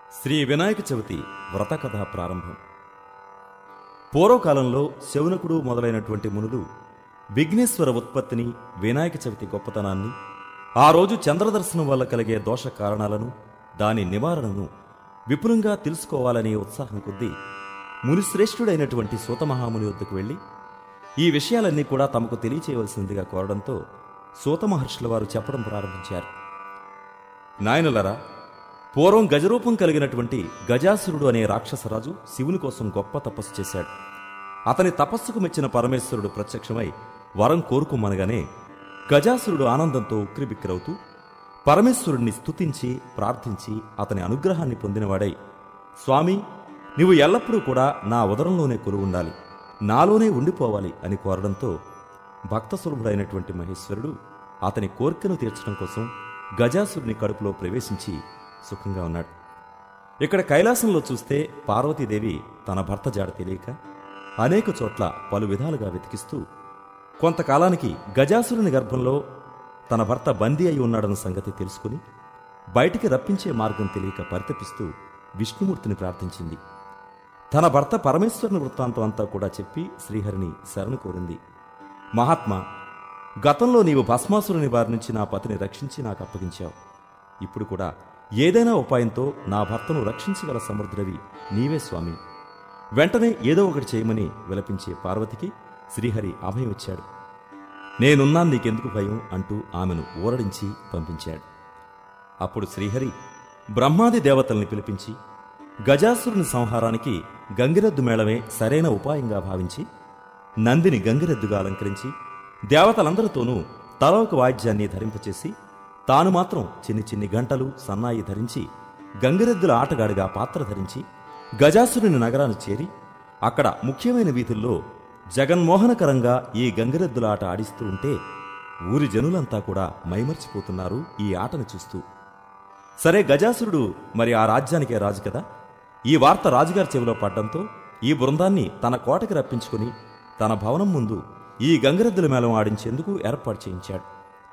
శ్రీ వినాయక చవితి వ్రతకథ ప్రారంభం పూర్వకాలంలో శౌనకుడు మొదలైనటువంటి మునులు విఘ్నేశ్వర ఉత్పత్తిని వినాయక చవితి గొప్పతనాన్ని ఆ రోజు చంద్రదర్శనం వల్ల కలిగే దోష కారణాలను దాని నివారణను విపులంగా తెలుసుకోవాలనే ఉత్సాహం కొద్దీ మునిశ్రేష్ఠుడైనటువంటి సూతమహాముని వద్దకు వెళ్ళి ఈ విషయాలన్నీ కూడా తమకు తెలియచేయవలసిందిగా కోరడంతో సూత మహర్షుల వారు చెప్పడం ప్రారంభించారు నాయనులరా పూర్వం గజరూపం కలిగినటువంటి గజాసురుడు అనే రాక్షసరాజు శివుని కోసం గొప్ప తపస్సు చేశాడు అతని తపస్సుకు మెచ్చిన పరమేశ్వరుడు ప్రత్యక్షమై వరం కోరుకోమనగానే గజాసురుడు ఆనందంతో ఉక్కిరిబిక్కిరవుతూ పరమేశ్వరుణ్ణి స్తుతించి ప్రార్థించి అతని అనుగ్రహాన్ని పొందినవాడై స్వామి నీవు ఎల్లప్పుడూ కూడా నా ఉదరంలోనే కొలువుండాలి నాలోనే ఉండిపోవాలి అని కోరడంతో భక్తసులభుడైనటువంటి మహేశ్వరుడు అతని కోరికను తీర్చడం కోసం గజాసురుని కడుపులో ప్రవేశించి సుఖంగా ఉన్నాడు ఇక్కడ కైలాసంలో చూస్తే పార్వతీదేవి తన భర్త జాడ తెలియక అనేక చోట్ల పలు విధాలుగా వెతికిస్తూ కొంతకాలానికి గజాసురుని గర్భంలో తన భర్త బందీ అయి ఉన్నాడన్న సంగతి తెలుసుకుని బయటికి రప్పించే మార్గం తెలియక పరితపిస్తూ విష్ణుమూర్తిని ప్రార్థించింది తన భర్త పరమేశ్వరుని వృత్తాంతం అంతా కూడా చెప్పి శ్రీహరిని శరణు కోరింది మహాత్మా గతంలో నీవు భస్మాసురుని బారి నుంచి నా పతిని రక్షించి నాకు అప్పగించావు ఇప్పుడు కూడా ఏదైనా ఉపాయంతో నా భర్తను రక్షించగల సమర్థుడవి నీవే స్వామి వెంటనే ఏదో ఒకటి చేయమని విలపించే పార్వతికి శ్రీహరి అభయం ఇచ్చాడు నేనున్నాను నీకెందుకు భయం అంటూ ఆమెను ఊరడించి పంపించాడు అప్పుడు శ్రీహరి బ్రహ్మాది దేవతల్ని పిలిపించి గజాసురుని సంహారానికి గంగిరెద్దు మేళమే సరైన ఉపాయంగా భావించి నందిని గంగిరెద్దుగా అలంకరించి దేవతలందరితోనూ తల ఒక వాయిద్యాన్ని ధరింపచేసి తాను మాత్రం చిన్ని చిన్ని గంటలు సన్నాయి ధరించి గంగిరెద్దుల ఆటగాడిగా పాత్ర ధరించి గజాసురుని నగరాన్ని చేరి అక్కడ ముఖ్యమైన వీధుల్లో జగన్మోహనకరంగా ఈ గంగిరెద్దుల ఆట ఆడిస్తూ ఉంటే ఊరి జనులంతా కూడా మైమర్చిపోతున్నారు ఈ ఆటను చూస్తూ సరే గజాసురుడు మరి ఆ రాజ్యానికే రాజు కదా ఈ వార్త రాజుగారి చెవిలో పడ్డంతో ఈ బృందాన్ని తన కోటకి రప్పించుకుని తన భవనం ముందు ఈ గంగరెద్దుల మేళం ఆడించేందుకు ఏర్పాటు చేయించాడు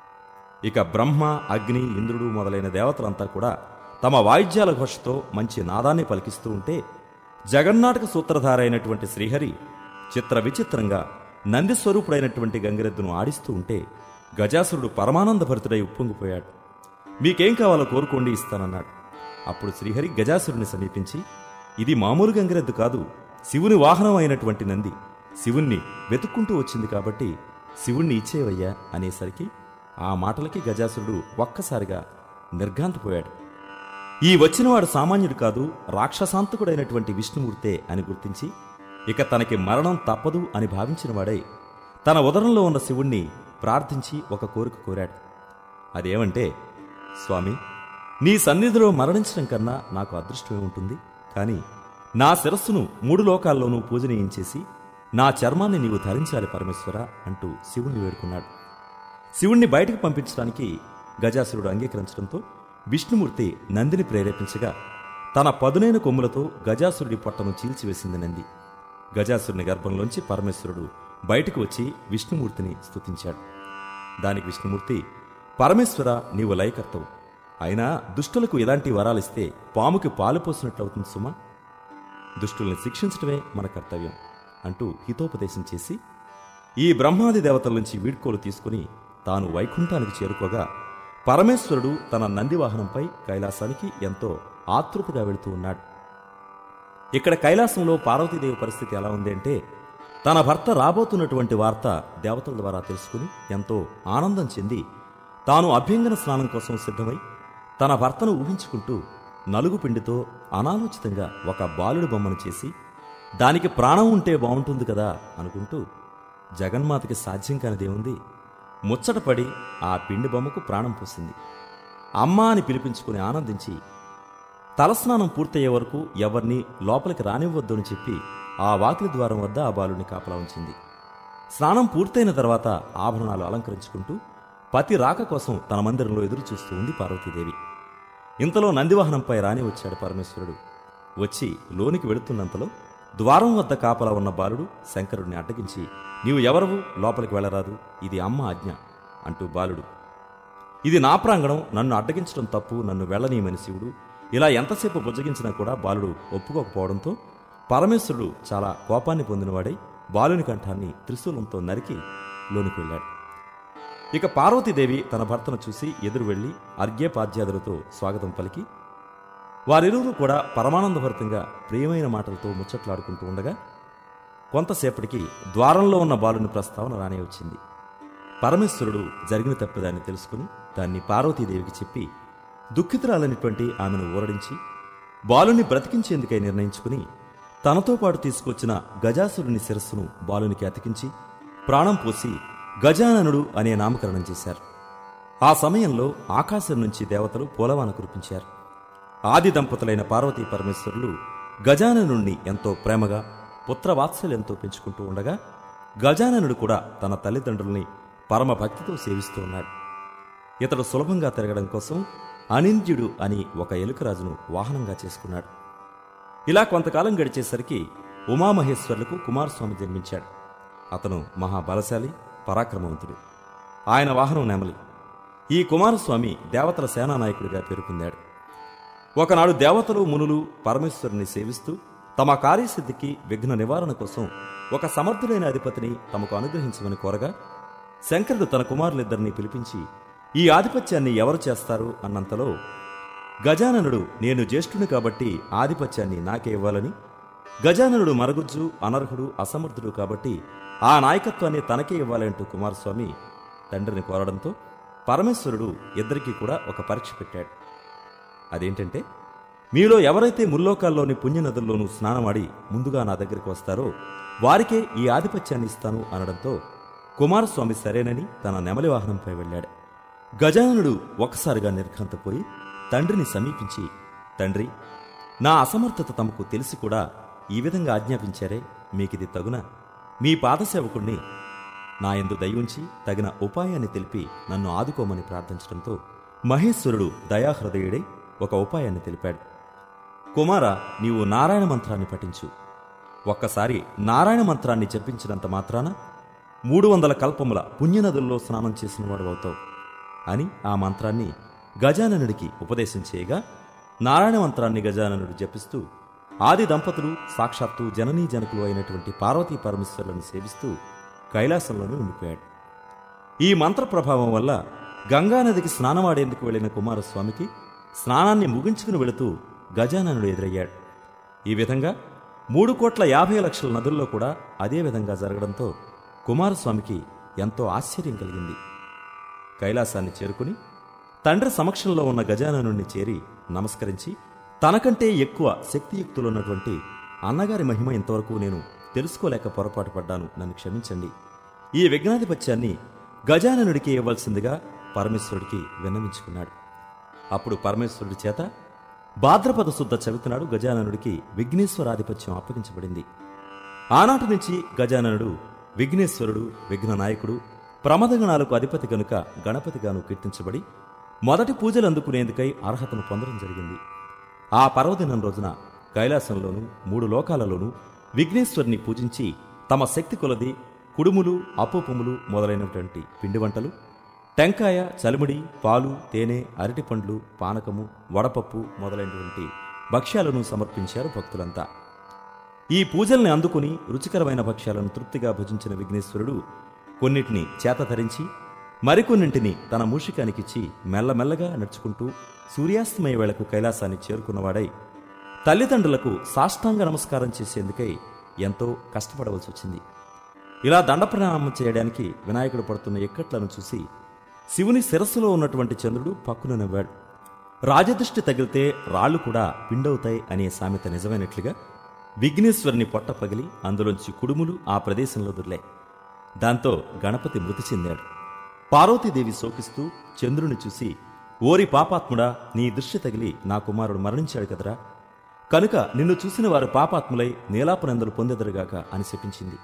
ఇక బ్రహ్మ అగ్ని ఇంద్రుడు మొదలైన దేవతలంతా కూడా తమ వాయిద్యాల ఘోషతో మంచి నాదాన్ని పలికిస్తూ ఉంటే జగన్నాటక సూత్రధార అయినటువంటి శ్రీహరి చిత్ర విచిత్రంగా నంది స్వరూపుడైనటువంటి గంగిరెద్దును ఆడిస్తూ ఉంటే గజాసురుడు పరమానందభరితుడై ఉప్పొంగిపోయాడు మీకేం కావాలో కోరుకోండి ఇస్తానన్నాడు అప్పుడు శ్రీహరి గజాసురుని సమీపించి ఇది మామూలు గంగిరెద్దు కాదు శివుని వాహనం అయినటువంటి నంది శివుణ్ణి వెతుక్కుంటూ వచ్చింది కాబట్టి శివుణ్ణి ఇచ్చేవయ్యా అనేసరికి ఆ మాటలకి గజాసురుడు ఒక్కసారిగా నిర్ఘాంతపోయాడు ఈ వచ్చినవాడు సామాన్యుడు కాదు రాక్షసాంతకుడైనటువంటి విష్ణుమూర్తే అని గుర్తించి ఇక తనకి మరణం తప్పదు అని భావించినవాడై తన ఉదరంలో ఉన్న శివుణ్ణి ప్రార్థించి ఒక కోరిక కోరాడు అదేమంటే స్వామి నీ సన్నిధిలో మరణించడం కన్నా నాకు అదృష్టమే ఉంటుంది కానీ నా శిరస్సును మూడు లోకాల్లోనూ పూజనీయించేసి నా చర్మాన్ని నీవు ధరించాలి పరమేశ్వర అంటూ శివుణ్ణి వేడుకున్నాడు శివుణ్ణి బయటకు పంపించడానికి గజాసురుడు అంగీకరించడంతో విష్ణుమూర్తి నందిని ప్రేరేపించగా తన పదునైన కొమ్ములతో గజాసురుడి పొట్టను చీల్చివేసింది నంది గజాసురుని గర్భంలోంచి పరమేశ్వరుడు బయటకు వచ్చి విష్ణుమూర్తిని స్తుతించాడు దానికి విష్ణుమూర్తి పరమేశ్వర నీవు లయకర్తవు అయినా దుష్టులకు ఇలాంటి వరాలిస్తే పాముకి పాలు పోసినట్లవుతుంది సుమా దుష్టుల్ని శిక్షించడమే మన కర్తవ్యం అంటూ హితోపదేశం చేసి ఈ బ్రహ్మాది దేవతల నుంచి వీడ్కోలు తీసుకుని తాను వైకుంఠానికి చేరుకోగా పరమేశ్వరుడు తన నందివాహనంపై కైలాసానికి ఎంతో ఆతృతగా వెళుతూ ఉన్నాడు ఇక్కడ కైలాసంలో పార్వతీదేవి పరిస్థితి ఎలా ఉంది అంటే తన భర్త రాబోతున్నటువంటి వార్త దేవతల ద్వారా తెలుసుకుని ఎంతో ఆనందం చెంది తాను అభ్యంగన స్నానం కోసం సిద్ధమై తన భర్తను ఊహించుకుంటూ నలుగు పిండితో అనాలోచితంగా ఒక బాలుడి బొమ్మను చేసి దానికి ప్రాణం ఉంటే బాగుంటుంది కదా అనుకుంటూ జగన్మాతకి సాధ్యం కానిదేముంది ముచ్చటపడి ఆ పిండి బొమ్మకు ప్రాణం పోసింది అమ్మా అని పిలిపించుకుని ఆనందించి తలస్నానం పూర్తయ్యే వరకు ఎవరిని లోపలికి రానివ్వద్దు అని చెప్పి ఆ వాకిలి ద్వారం వద్ద ఆ బాలుని కాపలా ఉంచింది స్నానం పూర్తయిన తర్వాత ఆభరణాలు అలంకరించుకుంటూ పతి రాక కోసం తన మందిరంలో ఎదురు చూస్తూ ఉంది పార్వతీదేవి ఇంతలో నందివాహనంపై రాని వచ్చాడు పరమేశ్వరుడు వచ్చి లోనికి వెళుతున్నంతలో ద్వారం వద్ద కాపలా ఉన్న బాలుడు శంకరుడిని అడ్డగించి నీవు ఎవరవు లోపలికి వెళ్ళరాదు ఇది అమ్మ ఆజ్ఞ అంటూ బాలుడు ఇది నా ప్రాంగణం నన్ను అడ్డగించడం తప్పు నన్ను వెళ్ళనీయమని శివుడు ఇలా ఎంతసేపు బుజ్జగించినా కూడా బాలుడు ఒప్పుకోకపోవడంతో పరమేశ్వరుడు చాలా కోపాన్ని పొందినవాడై బాలుని కంఠాన్ని త్రిశూలంతో నరికి లోనికి వెళ్ళాడు ఇక పార్వతీదేవి తన భర్తను చూసి ఎదురు వెళ్లి అర్ఘ్యపాద్యాదులతో స్వాగతం పలికి వారిరువురు కూడా పరమానందభరితంగా ప్రియమైన మాటలతో ముచ్చట్లాడుకుంటూ ఉండగా కొంతసేపటికి ద్వారంలో ఉన్న బాలుని ప్రస్తావన రానే వచ్చింది పరమేశ్వరుడు జరిగిన తప్పిదాన్ని తెలుసుకుని దాన్ని పార్వతీదేవికి చెప్పి దుఃఖితురాలైనటువంటి ఆమెను ఊరడించి బాలుని బ్రతికించేందుకై నిర్ణయించుకుని తనతో పాటు తీసుకొచ్చిన గజాసురుని శిరస్సును బాలునికి అతికించి ప్రాణం పోసి గజాననుడు అనే నామకరణం చేశారు ఆ సమయంలో ఆకాశం నుంచి దేవతలు పూలవాన కురిపించారు ఆది దంపతులైన పార్వతీ పరమేశ్వరులు గజాననుణ్ణి ఎంతో ప్రేమగా పుత్రవాత్సల్యంతో పెంచుకుంటూ ఉండగా గజాననుడు కూడా తన తల్లిదండ్రుల్ని పరమ భక్తితో సేవిస్తూ ఉన్నాడు ఇతడు సులభంగా తిరగడం కోసం అనింద్యుడు అని ఒక ఎలుకరాజును వాహనంగా చేసుకున్నాడు ఇలా కొంతకాలం గడిచేసరికి ఉమామహేశ్వర్లకు కుమారస్వామి జన్మించాడు అతను మహాబలశాలి పరాక్రమవంతుడు ఆయన వాహనం నెమలి ఈ కుమారస్వామి దేవతల సేనానాయకుడిగా పేరు పొందాడు ఒకనాడు దేవతలు మునులు పరమేశ్వరుని సేవిస్తూ తమ కార్యసిద్ధికి విఘ్న నివారణ కోసం ఒక సమర్థుడైన అధిపతిని తమకు అనుగ్రహించమని కోరగా శంకరుడు తన కుమారులిద్దరినీ పిలిపించి ఈ ఆధిపత్యాన్ని ఎవరు చేస్తారు అన్నంతలో గజాననుడు నేను జ్యేష్ఠుని కాబట్టి ఆధిపత్యాన్ని నాకే ఇవ్వాలని గజాననుడు మరగుజ్జు అనర్హుడు అసమర్థుడు కాబట్టి ఆ నాయకత్వాన్ని తనకే ఇవ్వాలంటూ కుమారస్వామి తండ్రిని కోరడంతో పరమేశ్వరుడు ఇద్దరికీ కూడా ఒక పరీక్ష పెట్టాడు అదేంటంటే మీలో ఎవరైతే ముల్లోకాల్లోని పుణ్యనదుల్లోనూ స్నానమాడి ముందుగా నా దగ్గరికి వస్తారో వారికే ఈ ఆధిపత్యాన్ని ఇస్తాను అనడంతో కుమారస్వామి సరేనని తన నెమలి వాహనంపై వెళ్ళాడు గజాననుడు ఒక్కసారిగా నిర్ఘాంతపోయి తండ్రిని సమీపించి తండ్రి నా అసమర్థత తమకు తెలిసి కూడా ఈ విధంగా ఆజ్ఞాపించారే మీకిది తగునా మీ పాదసేవకుణ్ణి నా యందు దయుంచి తగిన ఉపాయాన్ని తెలిపి నన్ను ఆదుకోమని ప్రార్థించడంతో మహేశ్వరుడు దయాహృదయుడై ఒక ఉపాయాన్ని తెలిపాడు కుమార నీవు నారాయణ మంత్రాన్ని పఠించు ఒక్కసారి నారాయణ మంత్రాన్ని జపించినంత మాత్రాన మూడు వందల కల్పముల పుణ్యనదుల్లో స్నానం చేసిన వాడు అవుతావు అని ఆ మంత్రాన్ని గజాననుడికి ఉపదేశం చేయగా నారాయణ మంత్రాన్ని గజాననుడు జపిస్తూ ఆది దంపతులు సాక్షాత్తు జననీ జనకులు అయినటువంటి పార్వతీ పరమేశ్వరులను సేవిస్తూ కైలాసంలోనే ఉండిపోయాడు ఈ మంత్ర ప్రభావం వల్ల గంగానదికి స్నానమాడేందుకు వెళ్లిన కుమారస్వామికి స్నానాన్ని ముగించుకుని వెళుతూ గజాననుడు ఎదురయ్యాడు ఈ విధంగా మూడు కోట్ల యాభై లక్షల నదుల్లో కూడా అదే విధంగా జరగడంతో కుమారస్వామికి ఎంతో ఆశ్చర్యం కలిగింది కైలాసాన్ని చేరుకుని తండ్రి సమక్షంలో ఉన్న గజాననుణ్ణి చేరి నమస్కరించి తనకంటే ఎక్కువ శక్తియుక్తులున్నటువంటి అన్నగారి మహిమ ఇంతవరకు నేను తెలుసుకోలేక పొరపాటు పడ్డాను నన్ను క్షమించండి ఈ విఘ్నాధిపత్యాన్ని గజాననుడికి ఇవ్వాల్సిందిగా పరమేశ్వరుడికి విన్నవించుకున్నాడు అప్పుడు పరమేశ్వరుడి చేత భాద్రపద శుద్ధ చవితినాడు గజాననుడికి విఘ్నేశ్వరాధిపత్యం అప్పగించబడింది ఆనాటి నుంచి గజాననుడు విఘ్నేశ్వరుడు విఘ్న నాయకుడు ప్రమదగణాలకు అధిపతి గనుక గణపతిగాను కీర్తించబడి మొదటి పూజలు అందుకునేందుకై అర్హతను పొందడం జరిగింది ఆ పర్వదినం రోజున కైలాసంలోనూ మూడు లోకాలలోనూ విఘ్నేశ్వరుని పూజించి తమ శక్తి కొలది కుడుములు అప్పుపములు మొదలైనటువంటి పిండి వంటలు టెంకాయ చలిమిడి పాలు తేనె అరటిపండ్లు పానకము వడపప్పు మొదలైనటువంటి భక్ష్యాలను సమర్పించారు భక్తులంతా ఈ పూజల్ని అందుకుని రుచికరమైన భక్ష్యాలను తృప్తిగా భుజించిన విఘ్నేశ్వరుడు కొన్నిటిని చేత ధరించి మరికొన్నింటిని తన మూషికానికిచ్చి మెల్లమెల్లగా నడుచుకుంటూ సూర్యాస్తమయ వేళకు కైలాసాన్ని చేరుకున్నవాడై తల్లిదండ్రులకు సాష్టాంగ నమస్కారం చేసేందుకై ఎంతో కష్టపడవలసి వచ్చింది ఇలా దండప్రణామం చేయడానికి వినాయకుడు పడుతున్న ఇక్కట్లను చూసి శివుని శిరస్సులో ఉన్నటువంటి చంద్రుడు పక్కున నవ్వాడు రాజదృష్టి తగిలితే రాళ్లు కూడా పిండవుతాయి అనే సామెత నిజమైనట్లుగా విఘ్నేశ్వరుని పొట్ట పగిలి అందులోంచి కుడుములు ఆ ప్రదేశంలో దొర్లాయి దాంతో గణపతి మృతి చెందాడు పార్వతీదేవి శోకిస్తూ చంద్రుని చూసి ఓరి పాపాత్ముడా నీ దృష్టి తగిలి నా కుమారుడు మరణించాడు కదరా కనుక నిన్ను చూసిన వారు పాపాత్ములై నీలాపనందలు పొందెదరుగాక అని శపించింది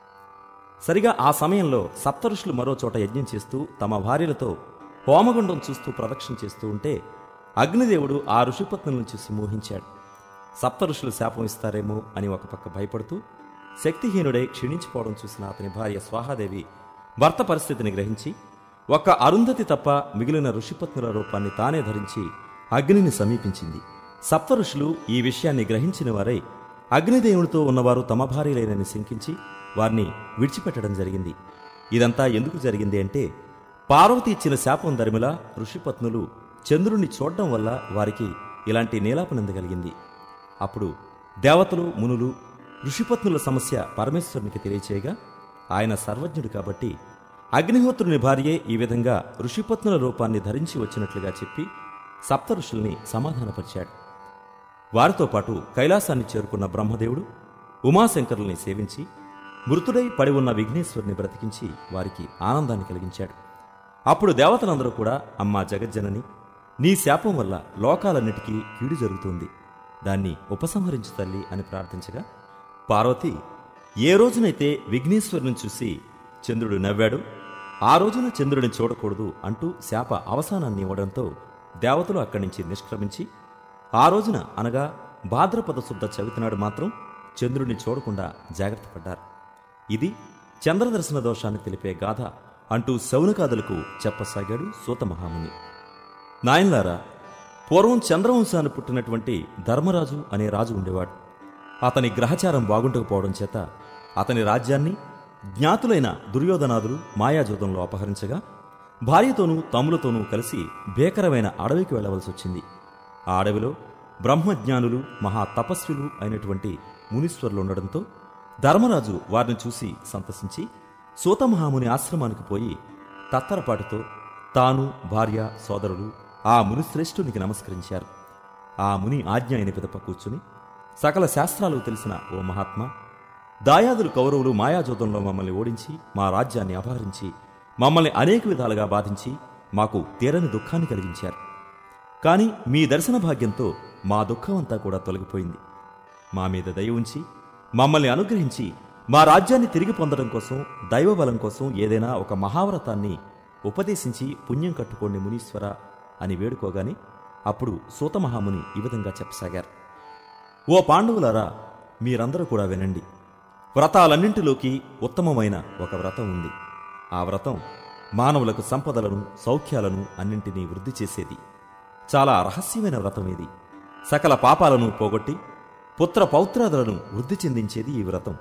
సరిగా ఆ సమయంలో సప్తఋషులు మరో చోట యజ్ఞం చేస్తూ తమ భార్యలతో హోమగుండం చూస్తూ ప్రదక్షిణ చేస్తూ ఉంటే అగ్నిదేవుడు ఆ ఋషిపత్నులను చూసి మోహించాడు సప్త ఋషులు శాపం ఇస్తారేమో అని ఒక పక్క భయపడుతూ శక్తిహీనుడై క్షీణించిపోవడం చూసిన అతని భార్య స్వాహాదేవి భర్త పరిస్థితిని గ్రహించి ఒక్క అరుంధతి తప్ప మిగిలిన ఋషిపత్నుల రూపాన్ని తానే ధరించి అగ్నిని సమీపించింది సప్త ఋషులు ఈ విషయాన్ని గ్రహించిన వారై అగ్నిదేవునితో ఉన్నవారు తమ భార్యలేనని శంకించి వారిని విడిచిపెట్టడం జరిగింది ఇదంతా ఎందుకు జరిగింది అంటే పార్వతి ఇచ్చిన శాపం ధర్మిల ఋషిపత్నులు చంద్రుణ్ణి చూడడం వల్ల వారికి ఇలాంటి నీలాపనంద కలిగింది అప్పుడు దేవతలు మునులు ఋషిపత్నుల సమస్య పరమేశ్వరునికి తెలియచేయగా ఆయన సర్వజ్ఞుడు కాబట్టి అగ్నిహోత్రుని భార్యే ఈ విధంగా ఋషిపత్నుల రూపాన్ని ధరించి వచ్చినట్లుగా చెప్పి సప్త ఋషుల్ని సమాధానపరిచాడు వారితో పాటు కైలాసాన్ని చేరుకున్న బ్రహ్మదేవుడు ఉమాశంకరుల్ని సేవించి మృతుడై పడి ఉన్న విఘ్నేశ్వరుని బ్రతికించి వారికి ఆనందాన్ని కలిగించాడు అప్పుడు దేవతలందరూ కూడా అమ్మా జగజ్జనని నీ శాపం వల్ల లోకాలన్నిటికీ కీడు జరుగుతుంది దాన్ని ఉపసంహరించు తల్లి అని ప్రార్థించగా పార్వతి ఏ రోజునైతే విఘ్నేశ్వరుని చూసి చంద్రుడు నవ్వాడు ఆ రోజున చంద్రుడిని చూడకూడదు అంటూ శాప అవసానాన్ని ఇవ్వడంతో దేవతలు అక్కడి నుంచి నిష్క్రమించి ఆ రోజున అనగా భాద్రపద శుద్ధ చవితినాడు మాత్రం చంద్రుడిని చూడకుండా జాగ్రత్త పడ్డారు ఇది చంద్రదర్శన దోషాన్ని తెలిపే గాథ అంటూ శౌనకాదులకు చెప్పసాగాడు సూత మహాముని నాయన్లారా పూర్వం చంద్రవంశాన్ని పుట్టినటువంటి ధర్మరాజు అనే రాజు ఉండేవాడు అతని గ్రహచారం బాగుండకపోవడం చేత అతని రాజ్యాన్ని జ్ఞాతులైన దుర్యోధనాదులు మాయాజూదంలో అపహరించగా భార్యతోనూ తమ్ములతోనూ కలిసి భీకరమైన అడవికి వెళ్ళవలసి వచ్చింది ఆ అడవిలో బ్రహ్మజ్ఞానులు మహా తపస్విలు అయినటువంటి మునీశ్వరులు ఉండడంతో ధర్మరాజు వారిని చూసి సంతసించి సూతమహాముని ఆశ్రమానికి పోయి తత్తరపాటుతో తాను భార్య సోదరులు ఆ మునిశ్రేష్ఠునికి నమస్కరించారు ఆ ముని ఆజ్ఞ అయిన పిదప కూర్చుని సకల శాస్త్రాలు తెలిసిన ఓ మహాత్మా దాయాదులు కౌరవులు మాయాజోదంలో మమ్మల్ని ఓడించి మా రాజ్యాన్ని అపహరించి మమ్మల్ని అనేక విధాలుగా బాధించి మాకు తీరని దుఃఖాన్ని కలిగించారు కాని మీ దర్శన భాగ్యంతో మా దుఃఖమంతా కూడా తొలగిపోయింది మా మీద దయ ఉంచి మమ్మల్ని అనుగ్రహించి మా రాజ్యాన్ని తిరిగి పొందడం కోసం దైవబలం కోసం ఏదైనా ఒక మహావ్రతాన్ని ఉపదేశించి పుణ్యం కట్టుకోండి మునీశ్వర అని వేడుకోగాని అప్పుడు సూతమహాముని ఈ విధంగా చెప్పసాగారు ఓ పాండవులారా మీరందరూ కూడా వినండి వ్రతాలన్నింటిలోకి ఉత్తమమైన ఒక వ్రతం ఉంది ఆ వ్రతం మానవులకు సంపదలను సౌఖ్యాలను అన్నింటినీ వృద్ధి చేసేది చాలా రహస్యమైన వ్రతం ఇది సకల పాపాలను పోగొట్టి పుత్ర పౌత్రాదులను వృద్ధి చెందించేది ఈ వ్రతం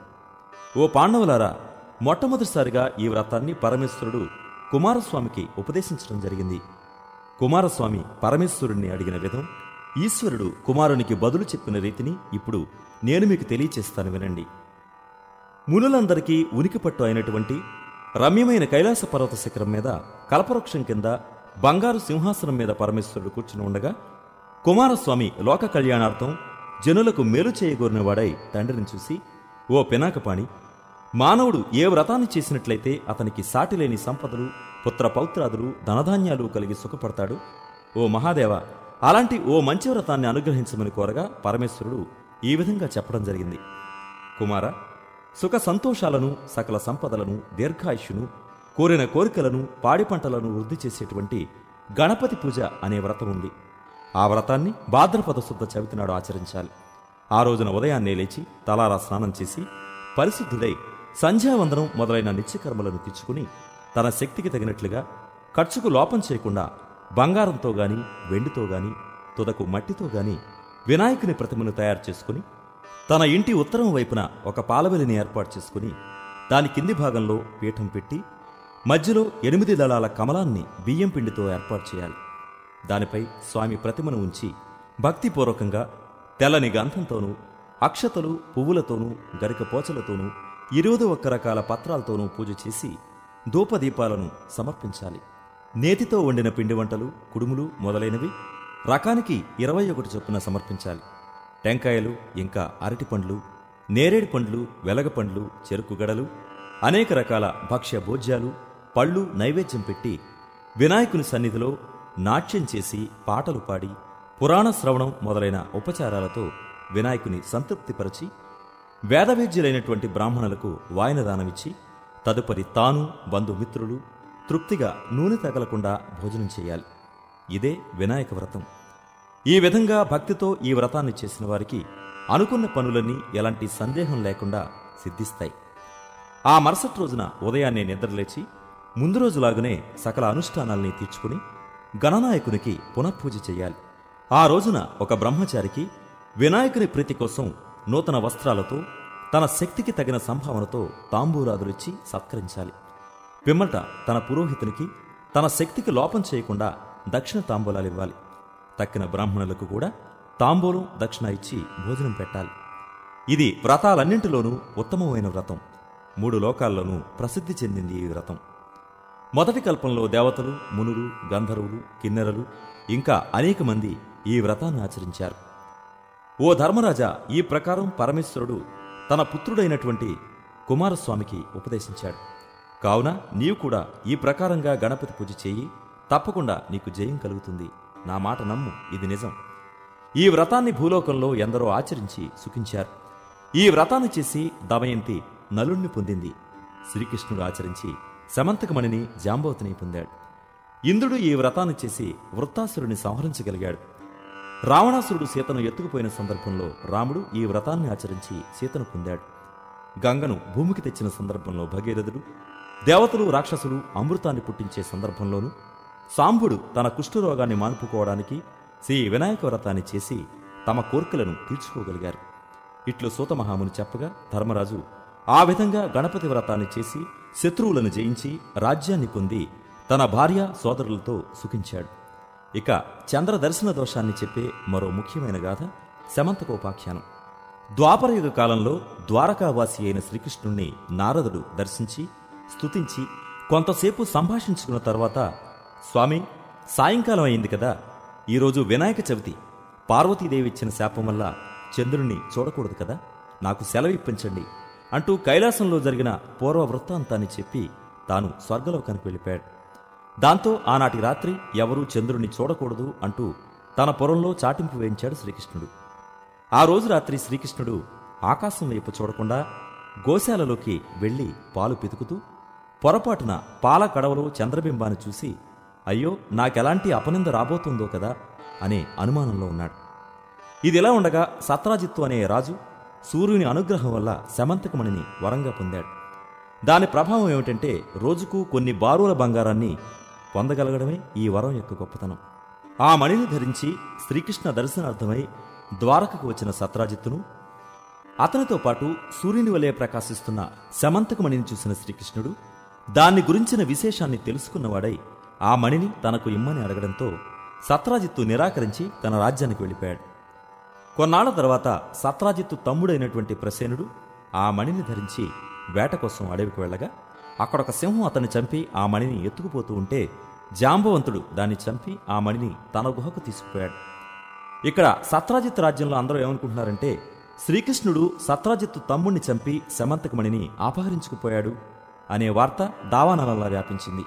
ఓ పాండవులారా మొట్టమొదటిసారిగా ఈ వ్రతాన్ని పరమేశ్వరుడు కుమారస్వామికి ఉపదేశించడం జరిగింది కుమారస్వామి పరమేశ్వరుణ్ణి అడిగిన విధం ఈశ్వరుడు కుమారునికి బదులు చెప్పిన రీతిని ఇప్పుడు నేను మీకు తెలియచేస్తాను వినండి మునులందరికీ ఉనికిపట్టు అయినటువంటి రమ్యమైన కైలాస పర్వత శిఖరం మీద కల్పవృక్షం కింద బంగారు సింహాసనం మీద పరమేశ్వరుడు కూర్చుని ఉండగా కుమారస్వామి లోక కళ్యాణార్థం జనులకు మేలు చేయగోరినవాడై తండ్రిని చూసి ఓ పినాకపాణి మానవుడు ఏ వ్రతాన్ని చేసినట్లయితే అతనికి సాటిలేని సంపదలు పుత్ర పౌత్రాదులు ధనధాన్యాలు కలిగి సుఖపడతాడు ఓ మహాదేవ అలాంటి ఓ మంచి వ్రతాన్ని అనుగ్రహించమని కోరగా పరమేశ్వరుడు ఈ విధంగా చెప్పడం జరిగింది కుమార సుఖ సంతోషాలను సకల సంపదలను దీర్ఘాయుష్యును కోరిన కోరికలను పాడి పంటలను వృద్ధి చేసేటువంటి గణపతి పూజ అనే వ్రతం ఉంది ఆ వ్రతాన్ని భాద్రపద శుద్ధ చవితినాడు ఆచరించాలి ఆ రోజున ఉదయాన్నే లేచి తలారా స్నానం చేసి పరిశుద్ధుడై సంధ్యావందనం మొదలైన నిత్యకర్మలను తెచ్చుకుని తన శక్తికి తగినట్లుగా ఖర్చుకు లోపం చేయకుండా బంగారంతో గాని వెండితో గాని తుదకు మట్టితో గాని వినాయకుని ప్రతిమను తయారు చేసుకుని తన ఇంటి ఉత్తరం వైపున ఒక పాలవెలిని ఏర్పాటు చేసుకుని దాని కింది భాగంలో పీఠం పెట్టి మధ్యలో ఎనిమిది దళాల కమలాన్ని బియ్యం పిండితో ఏర్పాటు చేయాలి దానిపై స్వామి ప్రతిమను ఉంచి భక్తిపూర్వకంగా తెల్లని గంధంతోనూ అక్షతలు పువ్వులతోనూ గరిక పోచలతోనూ ఇరువది ఒక్క రకాల పత్రాలతోనూ పూజ చేసి ధూపదీపాలను సమర్పించాలి నేతితో వండిన పిండి వంటలు కుడుములు మొదలైనవి రకానికి ఇరవై ఒకటి చొప్పున సమర్పించాలి టెంకాయలు ఇంకా అరటి పండ్లు నేరేడు పండ్లు వెలగ పండ్లు చెరుకు గడలు అనేక రకాల భక్ష్య భోజ్యాలు పళ్ళు నైవేద్యం పెట్టి వినాయకుని సన్నిధిలో నాట్యం చేసి పాటలు పాడి పురాణ శ్రవణం మొదలైన ఉపచారాలతో వినాయకుని సంతృప్తిపరచి వేదవేద్యులైనటువంటి బ్రాహ్మణులకు వాయనదానమిచ్చి తదుపరి తాను బంధుమిత్రులు తృప్తిగా నూనె తగలకుండా భోజనం చేయాలి ఇదే వినాయక వ్రతం ఈ విధంగా భక్తితో ఈ వ్రతాన్ని చేసిన వారికి అనుకున్న పనులన్నీ ఎలాంటి సందేహం లేకుండా సిద్ధిస్తాయి ఆ మరుసటి రోజున ఉదయాన్నే నిద్రలేచి ముందు రోజులాగానే సకల అనుష్ఠానాల్ని తీర్చుకుని గణనాయకునికి పునఃపూజ చేయాలి ఆ రోజున ఒక బ్రహ్మచారికి వినాయకుని ప్రీతి కోసం నూతన వస్త్రాలతో తన శక్తికి తగిన సంభావనతో తాంబూలాదులిచ్చి సత్కరించాలి పిమ్మట తన పురోహితునికి తన శక్తికి లోపం చేయకుండా దక్షిణ తాంబూలాలు ఇవ్వాలి తక్కిన బ్రాహ్మణులకు కూడా తాంబూలం దక్షిణ ఇచ్చి భోజనం పెట్టాలి ఇది వ్రతాలన్నింటిలోనూ ఉత్తమమైన వ్రతం మూడు లోకాల్లోనూ ప్రసిద్ధి చెందింది ఈ వ్రతం మొదటి కల్పంలో దేవతలు మునులు గంధర్వులు కిన్నెరలు ఇంకా అనేక మంది ఈ వ్రతాన్ని ఆచరించారు ఓ ధర్మరాజా ఈ ప్రకారం పరమేశ్వరుడు తన పుత్రుడైనటువంటి కుమారస్వామికి ఉపదేశించాడు కావున నీవు కూడా ఈ ప్రకారంగా గణపతి పూజ చేయి తప్పకుండా నీకు జయం కలుగుతుంది నా మాట నమ్ము ఇది నిజం ఈ వ్రతాన్ని భూలోకంలో ఎందరో ఆచరించి సుఖించారు ఈ వ్రతాన్ని చేసి దమయంతి నలుణ్ణి పొందింది శ్రీకృష్ణుడు ఆచరించి సమంతకమణిని జాంబవతిని పొందాడు ఇంద్రుడు ఈ వ్రతాన్ని చేసి వృత్తాసురుని సంహరించగలిగాడు రావణాసురుడు సీతను ఎత్తుకుపోయిన సందర్భంలో రాముడు ఈ వ్రతాన్ని ఆచరించి సీతను పొందాడు గంగను భూమికి తెచ్చిన సందర్భంలో భగీరథుడు దేవతలు రాక్షసులు అమృతాన్ని పుట్టించే సందర్భంలోనూ సాంబుడు తన కుష్ఠరోగాన్ని మాన్పుకోవడానికి శ్రీ వినాయక వ్రతాన్ని చేసి తమ కోర్కెలను తీర్చుకోగలిగారు ఇట్లు సూతమహాముని చెప్పగా ధర్మరాజు ఆ విధంగా గణపతి వ్రతాన్ని చేసి శత్రువులను జయించి రాజ్యాన్ని పొంది తన భార్య సోదరులతో సుఖించాడు ఇక చంద్ర దర్శన దోషాన్ని చెప్పే మరో ముఖ్యమైన గాథ శమంతకోపాఖ్యానం ద్వాపరయుగ కాలంలో ద్వారకావాసి అయిన శ్రీకృష్ణుణ్ణి నారదుడు దర్శించి స్తుతించి కొంతసేపు సంభాషించుకున్న తర్వాత స్వామి సాయంకాలం అయింది కదా ఈరోజు వినాయక చవితి పార్వతీదేవి ఇచ్చిన శాపం వల్ల చంద్రుణ్ణి చూడకూడదు కదా నాకు సెలవు ఇప్పించండి అంటూ కైలాసంలో జరిగిన పూర్వ వృత్తాంతాన్ని చెప్పి తాను స్వర్గలోకానికి వెళ్ళిపోయాడు దాంతో ఆనాటి రాత్రి ఎవరూ చంద్రుణ్ణి చూడకూడదు అంటూ తన పొరంలో చాటింపు వేయించాడు శ్రీకృష్ణుడు ఆ రోజు రాత్రి శ్రీకృష్ణుడు ఆకాశం వైపు చూడకుండా గోశాలలోకి వెళ్లి పాలు పితుకుతూ పొరపాటున పాల కడవలో చంద్రబింబాన్ని చూసి అయ్యో నాకెలాంటి అపనింద రాబోతుందో కదా అనే అనుమానంలో ఉన్నాడు ఇదిలా ఉండగా సత్రాజిత్తు అనే రాజు సూర్యుని అనుగ్రహం వల్ల శమంతకమణిని వరంగా పొందాడు దాని ప్రభావం ఏమిటంటే రోజుకు కొన్ని బారుల బంగారాన్ని పొందగలగడమే ఈ వరం యొక్క గొప్పతనం ఆ మణిని ధరించి శ్రీకృష్ణ దర్శనార్థమై ద్వారకకు వచ్చిన సత్రాజిత్తును అతనితో పాటు సూర్యుని వలె ప్రకాశిస్తున్న శమంతక మణిని చూసిన శ్రీకృష్ణుడు దాన్ని గురించిన విశేషాన్ని తెలుసుకున్నవాడై ఆ మణిని తనకు ఇమ్మని అడగడంతో సత్రాజిత్తు నిరాకరించి తన రాజ్యానికి వెళ్ళిపోయాడు కొన్నాళ్ల తర్వాత సత్రాజిత్తు తమ్ముడైనటువంటి ప్రసేనుడు ఆ మణిని ధరించి వేట కోసం అడవికి వెళ్ళగా అక్కడొక సింహం అతన్ని చంపి ఆ మణిని ఎత్తుకుపోతూ ఉంటే జాంబవంతుడు దాన్ని చంపి ఆ మణిని తన గుహకు తీసుకుపోయాడు ఇక్కడ సత్రాజిత్ రాజ్యంలో అందరూ ఏమనుకుంటున్నారంటే శ్రీకృష్ణుడు సత్రాజిత్తు తమ్ముణ్ణి చంపి శమంతకమణిని అపహరించుకుపోయాడు అనే వార్త దావానలంలా వ్యాపించింది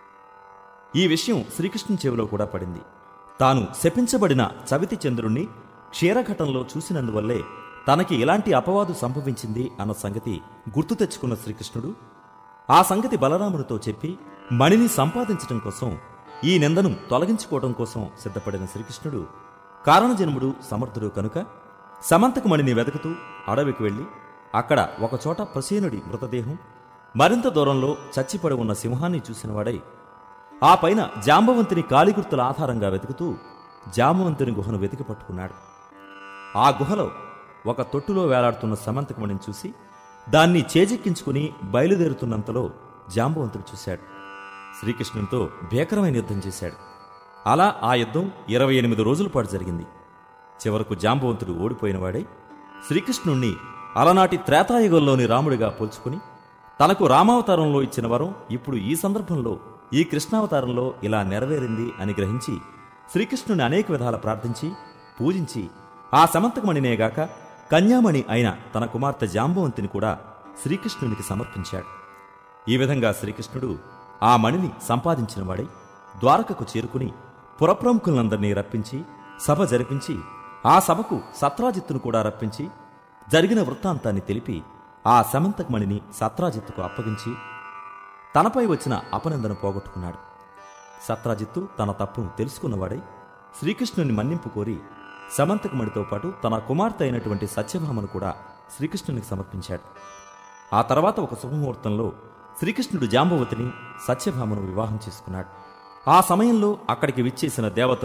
ఈ విషయం శ్రీకృష్ణుని చెవిలో కూడా పడింది తాను శపించబడిన చవితి చంద్రుణ్ణి క్షీరఘటంలో చూసినందువల్లే తనకి ఎలాంటి అపవాదు సంభవించింది అన్న సంగతి గుర్తు తెచ్చుకున్న శ్రీకృష్ణుడు ఆ సంగతి బలరామునితో చెప్పి మణిని సంపాదించటం కోసం ఈ నిందను తొలగించుకోవడం కోసం సిద్ధపడిన శ్రీకృష్ణుడు కారణజన్ముడు సమర్థుడు కనుక సమంతకు మణిని వెతుకుతూ అడవికి వెళ్ళి అక్కడ ఒకచోట ప్రసేనుడి మృతదేహం మరింత దూరంలో చచ్చిపడి ఉన్న సింహాన్ని చూసినవాడై ఆ పైన జాంబవంతుని కాలిగుర్తుల ఆధారంగా వెతుకుతూ జాంబవంతుని గుహను వెతికి పట్టుకున్నాడు ఆ గుహలో ఒక తొట్టులో వేలాడుతున్న సమంతకమణిని చూసి దాన్ని చేజిక్కించుకుని బయలుదేరుతున్నంతలో జాంబవంతుడు చూశాడు శ్రీకృష్ణునితో భీకరమైన యుద్ధం చేశాడు అలా ఆ యుద్ధం ఇరవై ఎనిమిది రోజుల పాటు జరిగింది చివరకు జాంబవంతుడు ఓడిపోయినవాడై శ్రీకృష్ణుణ్ణి అలనాటి త్రేతాయుగంలోని రాముడిగా పోల్చుకుని తనకు రామావతారంలో ఇచ్చిన వరం ఇప్పుడు ఈ సందర్భంలో ఈ కృష్ణావతారంలో ఇలా నెరవేరింది అని గ్రహించి శ్రీకృష్ణుని అనేక విధాల ప్రార్థించి పూజించి ఆ సమంతకమణినేగాక కన్యామణి అయిన తన కుమార్తె జాంబవంతిని కూడా శ్రీకృష్ణునికి సమర్పించాడు ఈ విధంగా శ్రీకృష్ణుడు ఆ మణిని సంపాదించినవాడై ద్వారకకు చేరుకుని పురప్రముఖులందరినీ రప్పించి సభ జరిపించి ఆ సభకు సత్రాజిత్తును కూడా రప్పించి జరిగిన వృత్తాంతాన్ని తెలిపి ఆ సమంతకమణిని సత్రాజిత్తుకు అప్పగించి తనపై వచ్చిన అపనిందను పోగొట్టుకున్నాడు సత్రాజిత్తు తన తప్పును తెలుసుకున్నవాడై శ్రీకృష్ణుని మన్నింపు కోరి సమంతకమణితో పాటు తన కుమార్తె అయినటువంటి సత్యభామను కూడా శ్రీకృష్ణునికి సమర్పించాడు ఆ తర్వాత ఒక శుభముహూర్తంలో శ్రీకృష్ణుడు జాంబవతిని సత్యభామను వివాహం చేసుకున్నాడు ఆ సమయంలో అక్కడికి విచ్చేసిన దేవతలు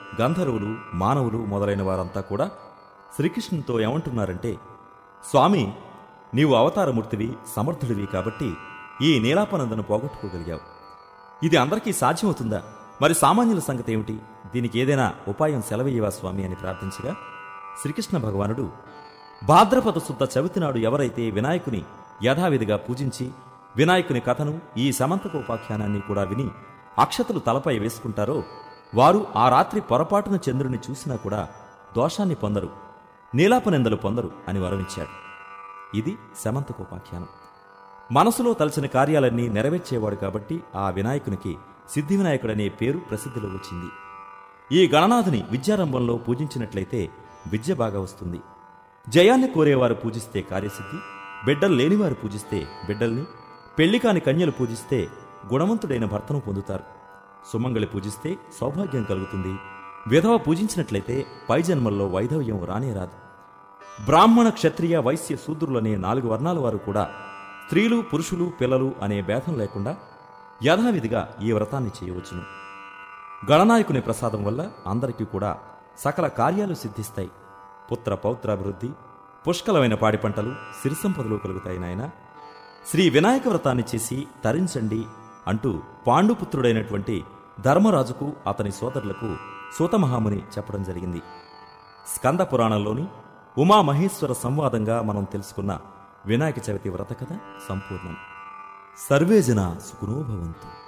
గంధర్వులు మానవులు మొదలైన వారంతా కూడా శ్రీకృష్ణునితో ఏమంటున్నారంటే స్వామి నీవు అవతారమూర్తివి సమర్థుడివి కాబట్టి ఈ నీలాపనందను పోగొట్టుకోగలిగావు ఇది అందరికీ సాధ్యమవుతుందా మరి సామాన్యుల సంగతి ఏమిటి దీనికి ఏదైనా ఉపాయం సెలవయ్యవా స్వామి అని ప్రార్థించగా శ్రీకృష్ణ భగవానుడు భాద్రపద శుద్ధ చవితి నాడు ఎవరైతే వినాయకుని యథావిధిగా పూజించి వినాయకుని కథను ఈ సమంతకోపాఖ్యానాన్ని కూడా విని అక్షతలు తలపై వేసుకుంటారో వారు ఆ రాత్రి పొరపాటున చంద్రుని చూసినా కూడా దోషాన్ని పొందరు నీలాపనిందలు పొందరు అని వరమిచ్చాడు ఇది శమంతకోపాఖ్యానం మనసులో తలచిన కార్యాలన్నీ నెరవేర్చేవాడు కాబట్టి ఆ వినాయకునికి సిద్ధి వినాయకుడనే పేరు ప్రసిద్ధిలో వచ్చింది ఈ గణనాథుని విద్యారంభంలో పూజించినట్లయితే విద్య బాగా వస్తుంది జయాన్ని కోరేవారు పూజిస్తే కార్యసిద్ధి బిడ్డలు లేనివారు పూజిస్తే బిడ్డల్ని పెళ్లి కాని కన్యలు పూజిస్తే గుణవంతుడైన భర్తను పొందుతారు సుమంగళి పూజిస్తే సౌభాగ్యం కలుగుతుంది విధవ పూజించినట్లయితే పై జన్మల్లో వైధవ్యం రానే రాదు బ్రాహ్మణ క్షత్రియ వైశ్య శూద్రులనే నాలుగు వర్ణాల వారు కూడా స్త్రీలు పురుషులు పిల్లలు అనే భేదం లేకుండా యథావిధిగా ఈ వ్రతాన్ని చేయవచ్చును గణనాయకుని ప్రసాదం వల్ల అందరికీ కూడా సకల కార్యాలు సిద్ధిస్తాయి పుత్ర పౌత్రాభివృద్ధి పుష్కలమైన పాడి పంటలు సిరి సంపదలు కలుగుతాయి నాయన శ్రీ వినాయక వ్రతాన్ని చేసి తరించండి అంటూ పాండుపుత్రుడైనటువంటి ధర్మరాజుకు అతని సోదరులకు సూతమహాముని చెప్పడం జరిగింది స్కంద పురాణంలోని ఉమామహేశ్వర సంవాదంగా మనం తెలుసుకున్న వినాయక చవితి వ్రత కథ సంపూర్ణం సర్వే జన సుఖనోభవంతు